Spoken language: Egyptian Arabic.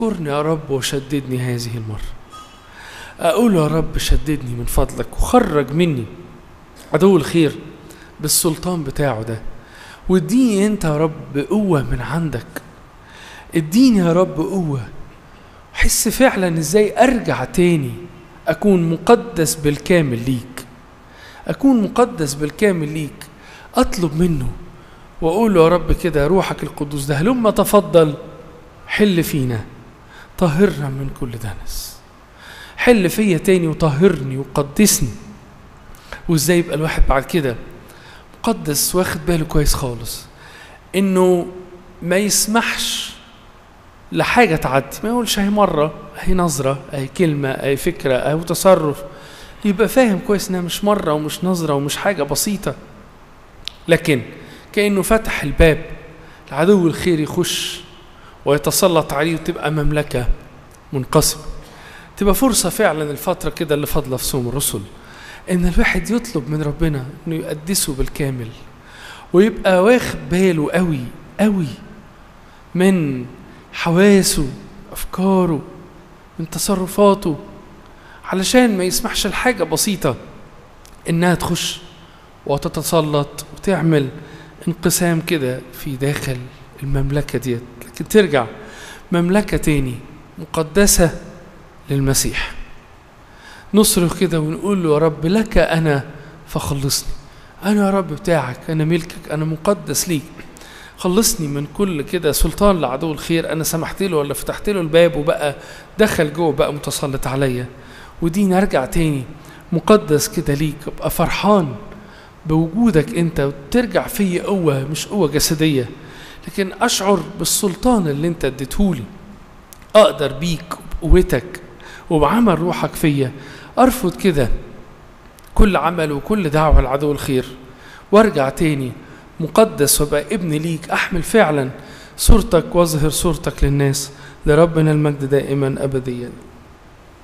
اذكرني يا رب وشددني هذه المرة أقول يا رب شددني من فضلك وخرج مني عدو الخير بالسلطان بتاعه ده واديني انت يا رب قوة من عندك اديني يا رب قوة احس فعلا ازاي ارجع تاني اكون مقدس بالكامل ليك اكون مقدس بالكامل ليك اطلب منه واقول له يا رب كده روحك القدوس ده هلما تفضل حل فينا طهرنا من كل دنس حل فيا تاني وطهرني وقدسني وازاي يبقى الواحد بعد كده مقدس واخد باله كويس خالص انه ما يسمحش لحاجه تعدي ما يقولش اهي مره اهي نظره اهي كلمه اهي فكره اهي تصرف يبقى فاهم كويس انها مش مره ومش نظره ومش حاجه بسيطه لكن كانه فتح الباب العدو الخير يخش ويتسلط عليه وتبقى مملكه منقسمه تبقى فرصه فعلا الفتره كده اللي فاضله في صوم الرسل ان الواحد يطلب من ربنا انه يقدسه بالكامل ويبقى واخد باله قوي قوي من حواسه افكاره من تصرفاته علشان ما يسمحش لحاجه بسيطه انها تخش وتتسلط وتعمل انقسام كده في داخل المملكه ديت لكن ترجع مملكه تاني مقدسه للمسيح نصرخ كده ونقول له يا رب لك انا فخلصني انا يا رب بتاعك انا ملكك انا مقدس ليك خلصني من كل كده سلطان لعدو الخير انا سمحت له ولا فتحت له الباب وبقى دخل جوه بقى متسلط عليا ودي نرجع تاني مقدس كده ليك ابقى فرحان بوجودك انت وترجع فيا قوه مش قوه جسديه لكن اشعر بالسلطان اللي انت اديتهولي اقدر بيك وبقوتك وبعمل روحك فيا ارفض كده كل عمل وكل دعوه لعدو الخير وارجع تاني مقدس وابقى ابن ليك احمل فعلا صورتك واظهر صورتك للناس لربنا المجد دائما ابديا